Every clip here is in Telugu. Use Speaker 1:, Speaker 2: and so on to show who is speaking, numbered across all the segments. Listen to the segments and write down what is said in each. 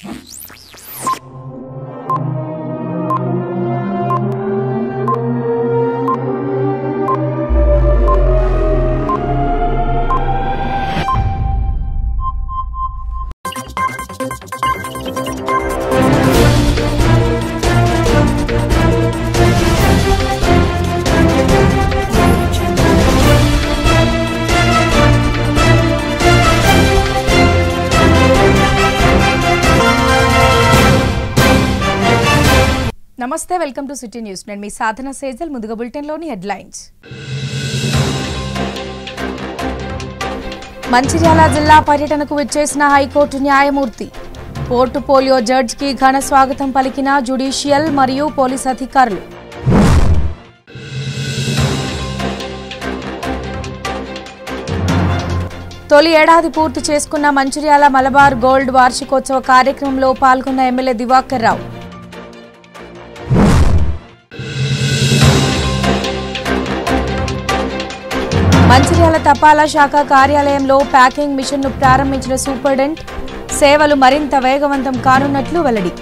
Speaker 1: నమస్తే వెల్కమ్ టు సిటీ న్యూస్ నేను మీ సాధన సేజల్ ముందుగా బులెటిన్లోని హెడ్లైన్స్ మంచిర్యాల జిల్లా పర్యటనకు విచ్చేసిన హైకోర్టు న్యాయమూర్తి పోర్టు పోలియో జడ్జికి ఘన స్వాగతం పలికిన జ్యుడిషియల్ మరియు పోలీస్ అధికారులు తొలి ఏడాది పూర్తి చేసుకున్న మంచిర్యాల మలబార్ గోల్డ్ వార్షికోత్సవ కార్యక్రమంలో పాల్గొన్న ఎమ్మెల్యే దివాకర్ రావు మంచిర్యాల తపాలా శాఖ కార్యాలయంలో ప్యాకింగ్ మిషన్ను ప్రారంభించిన సూపరింటెండెంట్ సేవలు మరింత వేగవంతం కానున్నట్లు వెల్లడి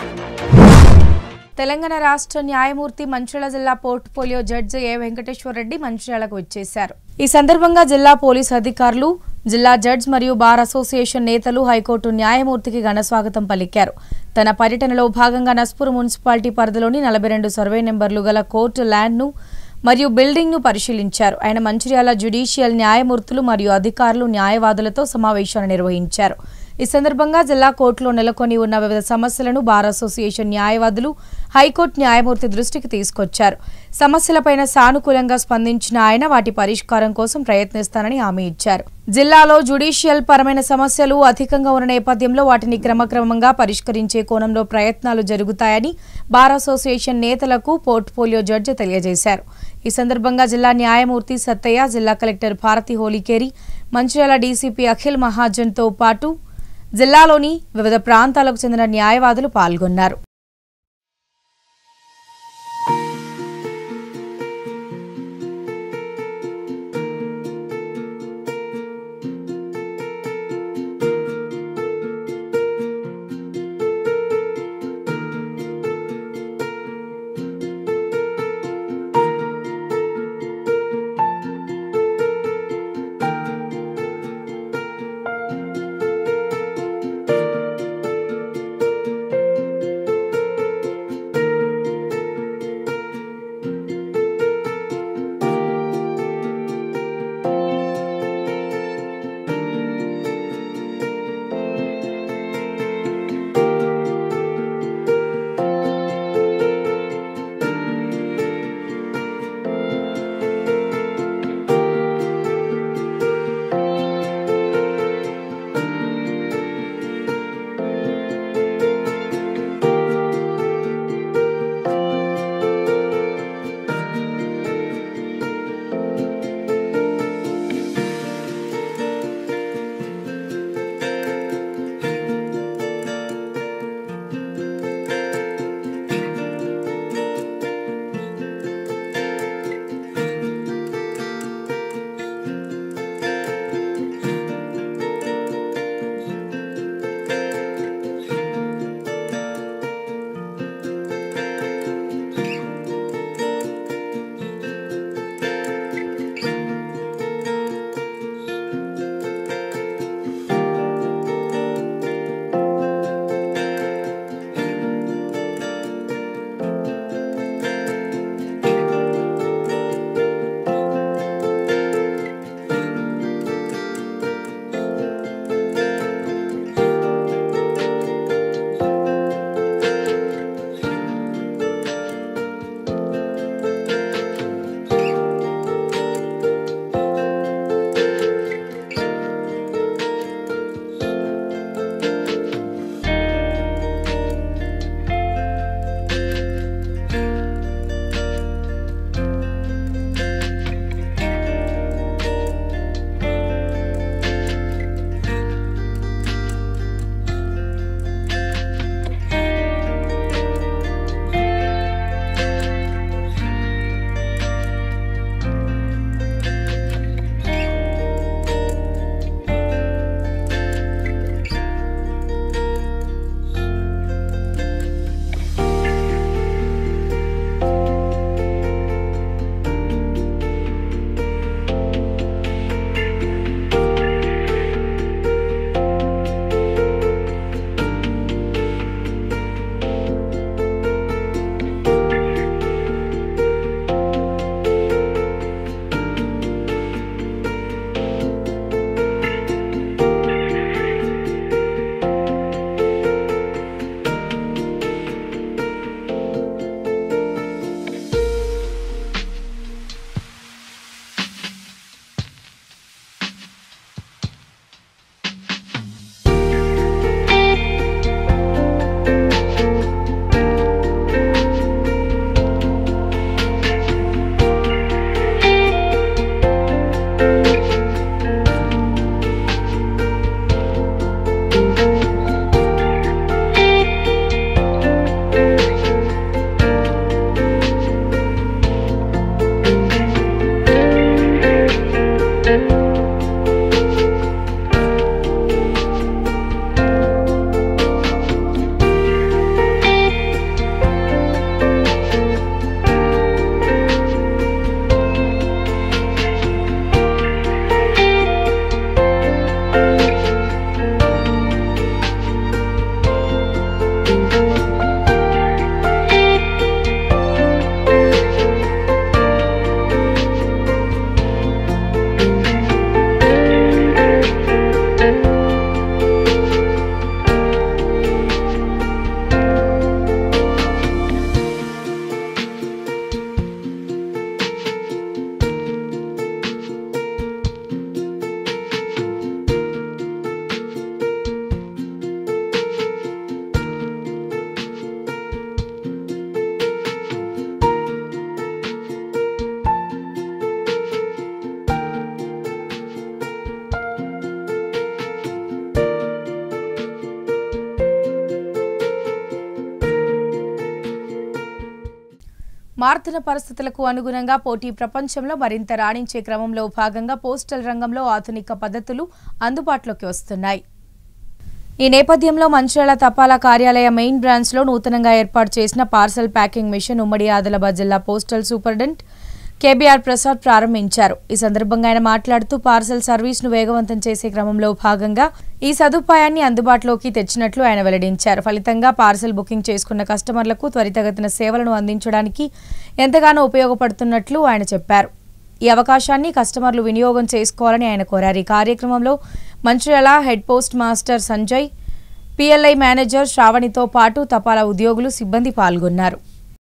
Speaker 1: తెలంగాణ రాష్ట్ర న్యాయమూర్తి మంచిర్యాల జిల్లా పోర్ట్ఫోలియో జడ్జి ఏ వెంకటేశ్వరరెడ్డి మంచిర్యాలకు వచ్చేశారు ఈ సందర్భంగా జిల్లా పోలీసు అధికారులు జిల్లా జడ్జ్ మరియు బార్ అసోసియేషన్ నేతలు హైకోర్టు న్యాయమూర్తికి ఘన స్వాగతం పలికారు తన పర్యటనలో భాగంగా నస్పూర్ మున్సిపాలిటీ పరిధిలోని నలభై రెండు సర్వే నెంబర్లు గల కోర్టు ల్యాండ్ను మరియు బిల్డింగ్ ను పరిశీలించారు ఆయన మంచిర్యాల జ్యుడిషియల్ న్యాయమూర్తులు మరియు అధికారులు న్యాయవాదులతో సమావేశాన్ని నిర్వహించారు ఈ సందర్భంగా జిల్లా కోర్టులో నెలకొని ఉన్న వివిధ సమస్యలను బార్ అసోసియేషన్ న్యాయవాదులు హైకోర్టు న్యాయమూర్తి దృష్టికి తీసుకొచ్చారు సమస్యలపైన సానుకూలంగా స్పందించిన ఆయన వాటి పరిష్కారం కోసం ప్రయత్నిస్తానని హామీ ఇచ్చారు జిల్లాలో జ్యుడిషియల్ పరమైన సమస్యలు అధికంగా ఉన్న నేపథ్యంలో వాటిని క్రమక్రమంగా పరిష్కరించే కోణంలో ప్రయత్నాలు జరుగుతాయని బార్ అసోసియేషన్ నేతలకు పోర్ట్ఫోలియో జడ్జి తెలియజేశారు ఈ సందర్భంగా జిల్లా న్యాయమూర్తి సత్తయ్య జిల్లా కలెక్టర్ భారతి హోలీకేరి మంచిర్యాల డీసీపీ అఖిల్ మహాజన్తో పాటు జిల్లాలోని వివిధ ప్రాంతాలకు చెందిన న్యాయవాదులు పాల్గొన్నారు మారుతున్న పరిస్థితులకు అనుగుణంగా పోటీ ప్రపంచంలో మరింత రాణించే క్రమంలో భాగంగా పోస్టల్ రంగంలో ఆధునిక పద్ధతులు అందుబాటులోకి వస్తున్నాయి ఈ నేపథ్యంలో మంచిర్యాల తపాలా కార్యాలయ మెయిన్ బ్రాంచ్లో నూతనంగా ఏర్పాటు చేసిన పార్సల్ ప్యాకింగ్ మిషన్ ఉమ్మడి ఆదిలాబాద్ జిల్లా పోస్టల్ సూపరింటెండెంట్ కేబీఆర్ ప్రసాద్ ప్రారంభించారు ఈ సందర్భంగా ఆయన మాట్లాడుతూ పార్సల్ సర్వీస్ను వేగవంతం చేసే క్రమంలో భాగంగా ఈ సదుపాయాన్ని అందుబాటులోకి తెచ్చినట్లు ఆయన వెల్లడించారు ఫలితంగా పార్సల్ బుకింగ్ చేసుకున్న కస్టమర్లకు త్వరితగతిన సేవలను అందించడానికి ఎంతగానో ఉపయోగపడుతున్నట్లు ఆయన చెప్పారు ఈ అవకాశాన్ని కస్టమర్లు వినియోగం చేసుకోవాలని ఆయన కోరారు ఈ కార్యక్రమంలో Mancherial head post master Sanjay PLI manager శ్రావణితో పాటు తపాలా ఉద్యోగులు సిబ్బంది పాల్గొన్నారు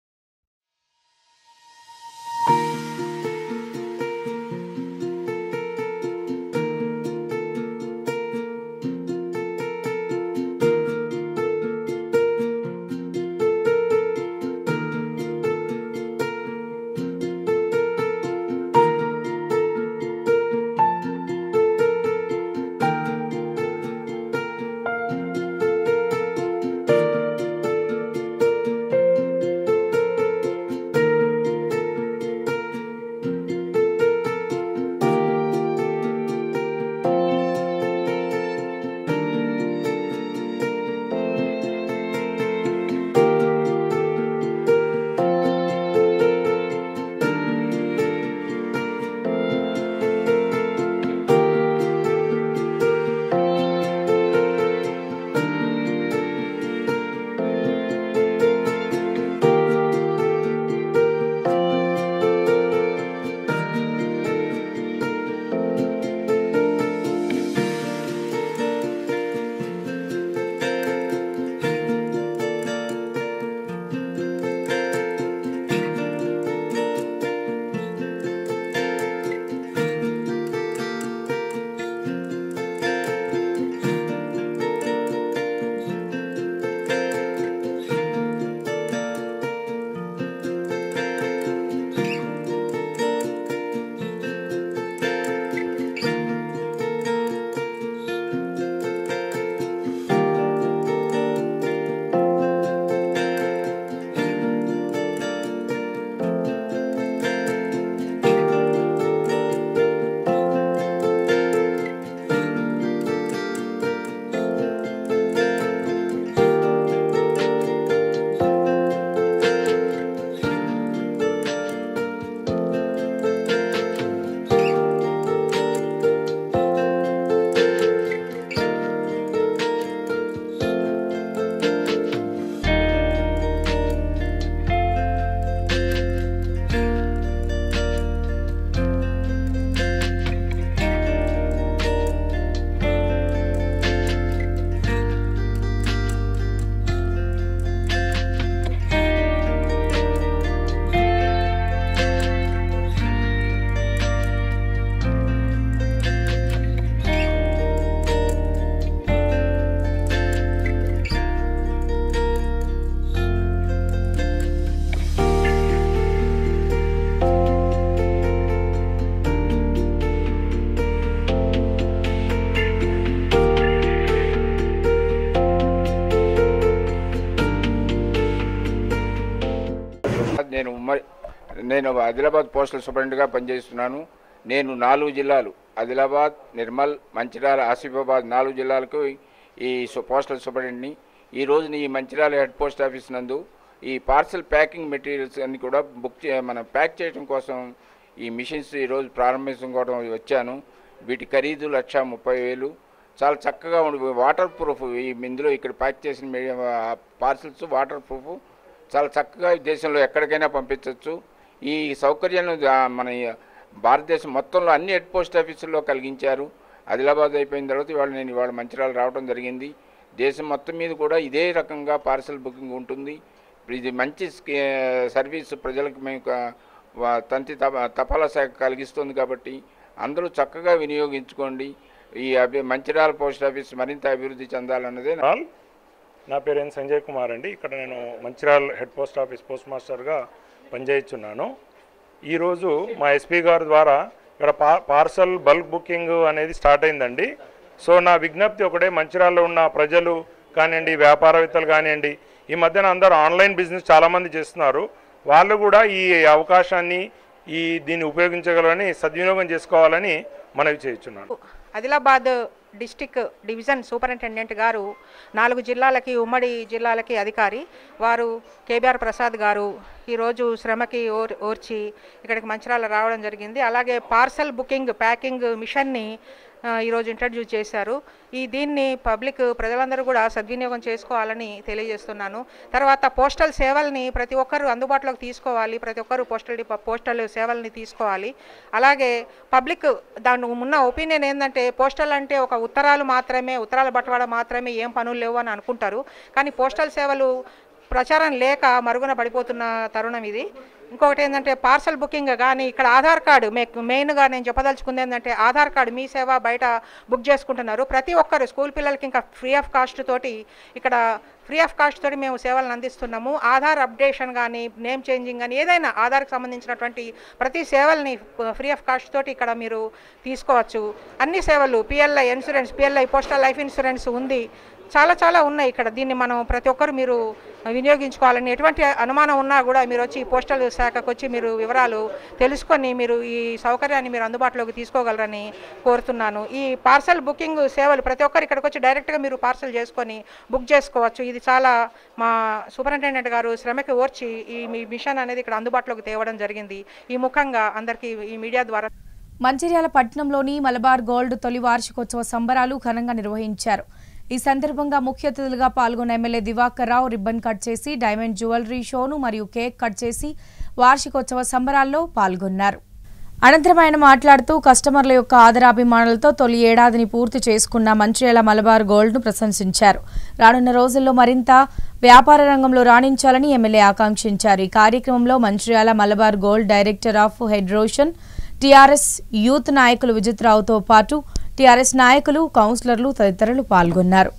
Speaker 2: నేను ఉమ్మడి నేను ఆదిలాబాద్ పోస్టల్ సూపరింటెండెంట్గా పనిచేస్తున్నాను నేను నాలుగు జిల్లాలు ఆదిలాబాద్ నిర్మల్ మంచిర్యాల ఆసిఫాబాద్ నాలుగు జిల్లాలకు ఈ సు- పోస్టల్ సూపరింటెండెంట్ని ఈ రోజున ఈ మంచిర్యాల హెడ్ పోస్ట్ ఆఫీస్ నందు ఈ పార్సల్ ప్యాకింగ్ మెటీరియల్స్ అన్ని కూడా బుక్ చే మనం ప్యాక్ చేయడం కోసం ఈ మిషన్స్ ఈరోజు ప్రారంభించుకోవడం వచ్చాను వీటి ఖరీదు లక్ష ముప్పై వేలు చాలా చక్కగా ఉండి వాటర్ ప్రూఫ్ ఈ ఇందులో ఇక్కడ ప్యాక్ చేసిన పార్సల్స్ వాటర్ ప్రూఫ్ చాలా చక్కగా ఈ దేశంలో ఎక్కడికైనా పంపించవచ్చు ఈ సౌకర్యాన్ని ఆ, మన ఈ భారతదేశం మొత్తంలో అన్ని హెడ్ పోస్ట్ ఆఫీసుల్లో కలిగించారు ఆదిలాబాద్ అయిపోయిన తర్వాత ఇవాళ నేను ఇవాళ మంచిర్యాల రావడం జరిగింది దేశం మొత్తం మీద కూడా ఇదే రకంగా పార్సల్ బుకింగ్ ఉంటుంది ఇది మంచి స్కీ- సర్వీస్ ప్రజలకు మేము క- వా- తంతి తప తపాలా శాఖ కలిగిస్తుంది కాబట్టి అందరూ చక్కగా వినియోగించుకోండి ఈ అభి మంచిర్యాల పోస్ట్ ఆఫీస్ మరింత అభివృద్ధి చెందాలన్నదే నా-
Speaker 3: నాల్ నా పేరు ఎన్ సంజయ్ కుమార్ అండి ఇక్కడ నేను Mancherial head post office post మాస్టర్గా పనిచేస్తున్నాను ఈరోజు మా ఎస్పీ గారి ద్వారా ఇక్కడ పా పార్సల్ బల్క్ బుకింగ్ అనేది స్టార్ట్ అయిందండి సో నా విజ్ఞప్తి ఒకటే మంచిర్యాలలో ఉన్న ప్రజలు కానివ్వండి వ్యాపారవేత్తలు కానివ్వండి ఈ మధ్యన అందరూ ఆన్లైన్ బిజినెస్ చాలామంది చేస్తున్నారు వాళ్ళు కూడా ఈ అవకాశాన్ని ఈ దీన్ని ఉపయోగించగలరని సద్వినియోగం చేసుకోవాలని మనవి చేస్తున్నాను
Speaker 4: ఆదిలాబాద్ డిస్టిక్ డివిజన్ సూపరింటెండెంట్ గారు నాలుగు జిల్లాలకి ఉమ్మడి జిల్లాలకి అధికారి వారు కేబీఆర్ ప్రసాద్ గారు ఈరోజు శ్రమకి ఓర్ ఓర్చి ఇక్కడికి మంచిర్యాల రావడం జరిగింది అలాగే పార్సల్ బుకింగ్ ప్యాకింగ్ మిషన్ని ఆ, ఈరోజు ఇంట్రడ్యూస్ చేశారు ఈ దీన్ని పబ్లిక్ ప్రజలందరూ కూడా సద్వినియోగం చేసుకోవాలని తెలియజేస్తున్నాను తర్వాత పోస్టల్ సేవల్ని ప్రతి ఒక్కరు అందుబాటులోకి తీసుకోవాలి ప్రతి ఒక్కరు పోస్టల్ డిపా పోస్టల్ సేవల్ని తీసుకోవాలి అలాగే పబ్లిక్ దాని ఉన్న ఒపీనియన్ ఏంటంటే పోస్టల్ అంటే ఒక ఉత్తరాలు మాత్రమే ఉత్తరాల బట్వాడ మాత్రమే ఏం పనులు లేవు అని అనుకుంటారు కానీ పోస్టల్ సేవలు ప్రచారం లేక మరుగున పడిపోతున్న తరుణం ఇది ఇంకొకటి ఏంటంటే పార్సల్ బుకింగ్ కానీ ఇక్కడ ఆధార్ కార్డు మే మెయిన్గా నేను చెప్పదలుచుకుంది ఏంటంటే ఆధార్ కార్డు మీ సేవ బయట బుక్ చేసుకుంటున్నారు ప్రతి ఒక్కరు స్కూల్ పిల్లలకి ఇంకా ఫ్రీ ఆఫ్ కాస్ట్ తోటి ఇక్కడ ఫ్రీ ఆఫ్ కాస్ట్ తోటి మేము సేవలను అందిస్తున్నాము ఆధార్ అప్డేషన్ కానీ నేమ్ చేంజింగ్ కానీ ఏదైనా ఆధార్కి సంబంధించినటువంటి ప్రతి సేవల్ని ఫ్రీ ఆఫ్ కాస్ట్ తోటి ఇక్కడ మీరు తీసుకోవచ్చు అన్ని సేవలు PLI insurance PLI postal life insurance ఉంది చాలా చాలా ఉన్నాయి ఇక్కడ దీన్ని మనం ప్రతి ఒక్కరు మీరు వినియోగించుకోవాలని ఎటువంటి అనుమానం ఉన్నా కూడా మీరు వచ్చి ఈ పోస్టల్ శాఖకు వచ్చి మీరు వివరాలు తెలుసుకొని మీరు ఈ సౌకర్యాన్ని మీరు అందుబాటులోకి తీసుకోగలరని కోరుతున్నాను ఈ పార్సల్ బుకింగ్ సేవలు ప్రతి ఒక్కరు ఇక్కడికి వచ్చి డైరెక్ట్గా మీరు పార్సల్ చేసుకొని బుక్ చేసుకోవచ్చు ఇది చాలా మా సూపరింటెండెంట్ గారు శ్రమకి ఓర్చి ఈ మీ మిషన్ అనేది ఇక్కడ అందుబాటులోకి తేవడం జరిగింది ఈ ముఖంగా అందరికీ ఈ మీడియా ద్వారా
Speaker 1: మంచిర్యాల పట్టణంలోని మలబార్ గోల్డ్ తొలి వార్షికోత్సవ సంబరాలు ఘనంగా నిర్వహించారు ఈ సందర్భంగా ముఖ్య అతిథులుగా పాల్గొన్న MLA Divakar Rao ribbon cut చేసి డైమండ్ జ్యువెలరీ షోను మరియు కేక్ కట్ చేసి వార్షికోత్సవ సంబరాల్లో పాల్గొన్నారు అనంతరం ఆయన మాట్లాడుతూ కస్టమర్ల యొక్క ఆదరాభిమానాలతో తొలి ఏడాదిని పూర్తి చేసుకున్న మంచిర్యాల మలబార్ గోల్డ్ను ప్రశంసించారు రానున్న రోజుల్లో మరింత వ్యాపార రంగంలో రాణించాలని ఎమ్మెల్యే ఆకాంక్షించారు ఈ కార్యక్రమంలో Mancherial Malabar gold director of head Roshan TRS youth నాయకులు విజిత్రావుతో పాటు టీఆర్ఎస్ నాయకులు కౌన్సిలర్లు తదితరులు పాల్గొన్నారు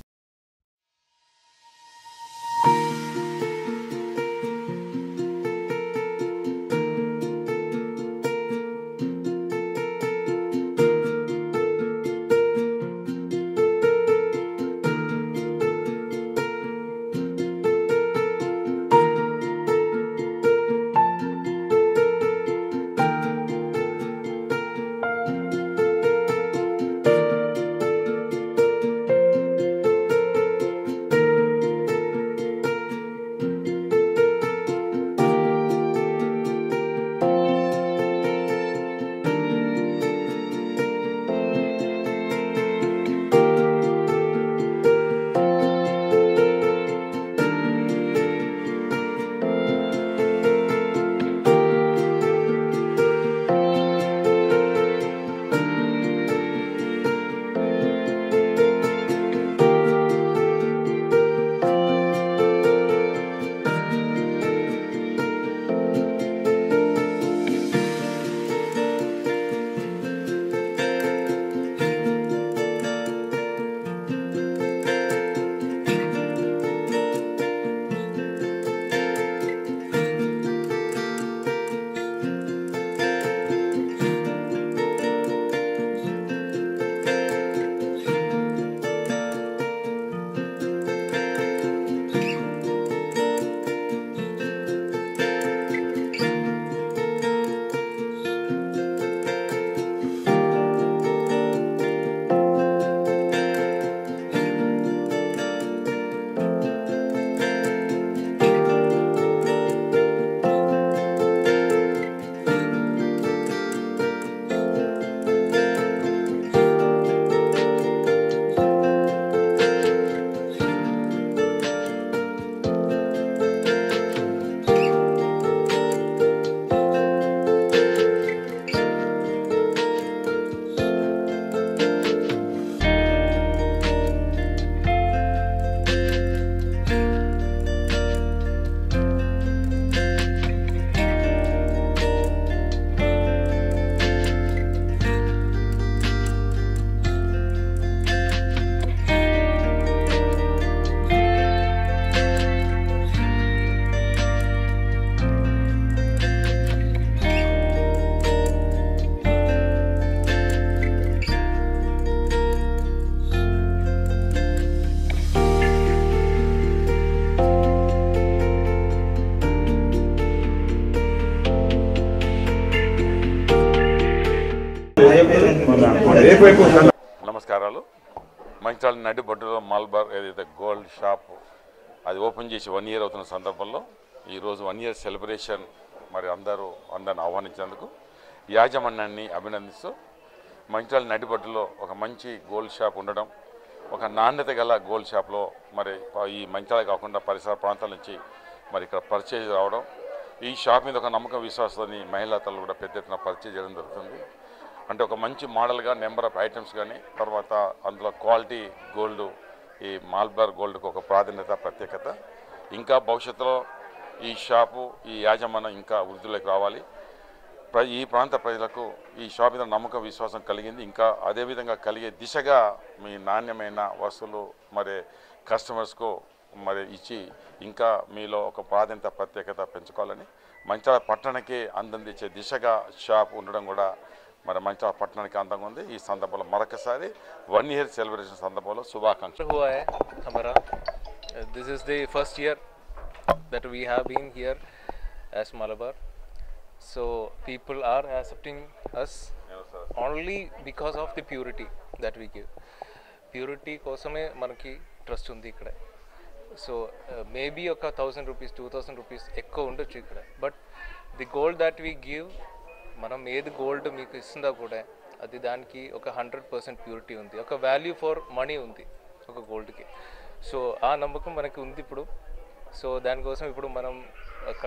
Speaker 5: మల్బార్ ఏదైతే గోల్డ్ షాప్ అది ఓపెన్ చేసి వన్ ఇయర్ అవుతున్న సందర్భంలో ఈరోజు వన్ ఇయర్ సెలబ్రేషన్ మరి అందరూ అందరిని ఆహ్వానించినందుకు యాజమాన్యాన్ని అభినందిస్తూ మంచిర్యాల నడిబడ్డులో ఒక మంచి గోల్డ్ షాప్ ఉండడం ఒక నాణ్యత గల గోల్డ్ షాప్లో మరి ఈ మంచిర్యాల కాకుండా పరిసర ప్రాంతాల నుంచి మరి ఇక్కడ పర్చేజ్ రావడం ఈ షాప్ మీద ఒక నమ్మకం విశ్వాసాన్ని మహిళా తల్లు కూడా పెద్ద ఎత్తున పర్చేజ్ చేయడం జరుగుతుంది అంటే ఒక మంచి మోడల్గా నెంబర్ ఆఫ్ ఐటమ్స్ కానీ తర్వాత అందులో క్వాలిటీ గోల్డ్ ఈ మాల్బార్ గోల్డ్కి ఒక ప్రాధాన్యత ప్రత్యేకత ఇంకా భవిష్యత్తులో ఈ షాపు ఈ యాజమాన్యం ఇంకా వృద్ధిలోకి రావాలి ప్ర ఈ ప్రాంత ప్రజలకు ఈ షాప్ మీద నమ్మకం విశ్వాసం కలిగింది ఇంకా అదేవిధంగా కలిగే దిశగా మీ నాణ్యమైన వస్తువులు మరి కస్టమర్స్కు మరి ఇచ్చి ఇంకా మీలో ఒక ప్రాధాన్యత ప్రత్యేకత పెంచుకోవాలని మంచిర్యాల పట్టణానికి అందించే దిశగా షాప్ ఉండడం కూడా మరి మంచిర్యాల పట్టణానికి అందంగా ఉంది ఈ సందర్భంలో మరొకసారి వన్ ఇయర్ సెలబ్రేషన్ సందర్భంలో శుభాకాంక్షలు
Speaker 6: हुआ है हमारा this is the first year that we have been here as Malabar so people are accepting us only because of the purity that we give purity కోసమే మనకి ట్రస్ట్ ఉంది ఇక్కడ సో మేబీ ఒక thousand rupees two thousand rupees ఎక్కువ ఉండొచ్చు ఇక్కడ but the gold that we give మనం ఏది గోల్డ్ మీకు ఇస్తుందో కూడా అది దానికి ఒక హండ్రెడ్ పర్సెంట్ ప్యూరిటీ ఉంది ఒక వాల్యూ ఫర్ మనీ ఉంది ఒక గోల్డ్కి సో ఆ నమ్మకం మనకి ఉంది ఇప్పుడు సో దానికోసం ఇప్పుడు మనం ఒక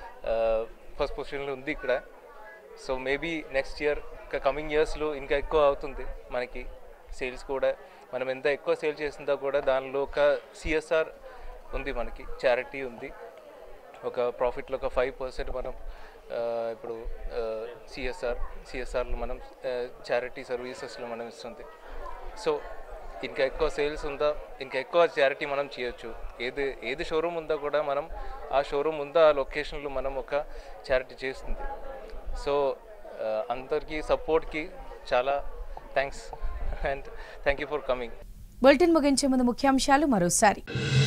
Speaker 6: ఫస్ట్ పొజిషన్లో ఉంది ఇక్కడ సో మేబీ నెక్స్ట్ ఇయర్ ఇంకా కమింగ్ ఇయర్స్లో ఇంకా ఎక్కువ అవుతుంది మనకి సేల్స్ కూడా మనం ఎంత ఎక్కువ సేల్ చేసిందో కూడా దానిలో ఒక సిఎస్ఆర్ ఉంది మనకి చారిటీ ఉంది ఒక ప్రాఫిట్లో ఒక ఫైవ్ పర్సెంట్ మనం ఆ, ఇప్పుడు సిఎస్ఆర్ సిఎస్ఆర్లో మనం చారిటీ సర్వీసెస్లో మనం ఇస్తుంది సో ఇంకా ఎక్కువ సేల్స్ ఉందా ఇంకా ఎక్కువ చారిటీ మనం చేయొచ్చు ఏది ఏది షోరూమ్ ఉందో కూడా మనం ఆ షోరూమ్ ఉందో ఆ లొకేషన్లో మనం ఒక చారిటీ చేస్తుంది సో ఆ, అందరికీ సపోర్ట్కి చాలా thanks and thank you for coming
Speaker 1: bulletin ముగించే ముందు ముఖ్యాంశాలు మరోసారి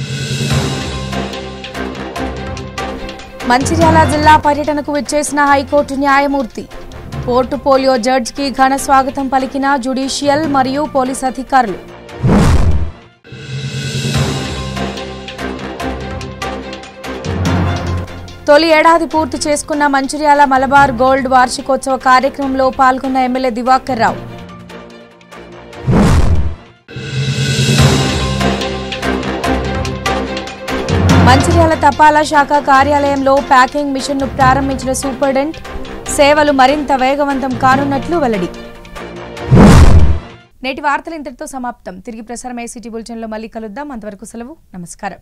Speaker 1: మంచిర్యాల జిల్లా పర్యటనకు విచ్చేసిన హైకోర్టు న్యాయమూర్తి పోర్టు పోలియో జడ్జికి ఘన స్వాగతం పలికిన జ్యుడిషియల్ మరియు పోలీస్ అధికారులు తొలి ఏడాది పూర్తి చేసుకున్న మంచిర్యాల మలబార్ గోల్డ్ వార్షికోత్సవ కార్యక్రమంలో పాల్గొన్న ఎమ్మెల్యే దివాకర్ రావు మంచిర్యాల తపాలా శాఖ కార్యాలయంలో ప్యాకింగ్ మిషన్ను ప్రారంభించిన సూపరింటెండెంట్ సేవలు మరింత వేగవంతం కానున్నట్లు వెల్లడి నేటి వార్తలు ఇంతటితో సమాప్తం తిరిగి ప్రసారం సిటీ బులెటిన్లో మళ్ళీ కలుద్దాం అంతవరకు సెలవు నమస్కారం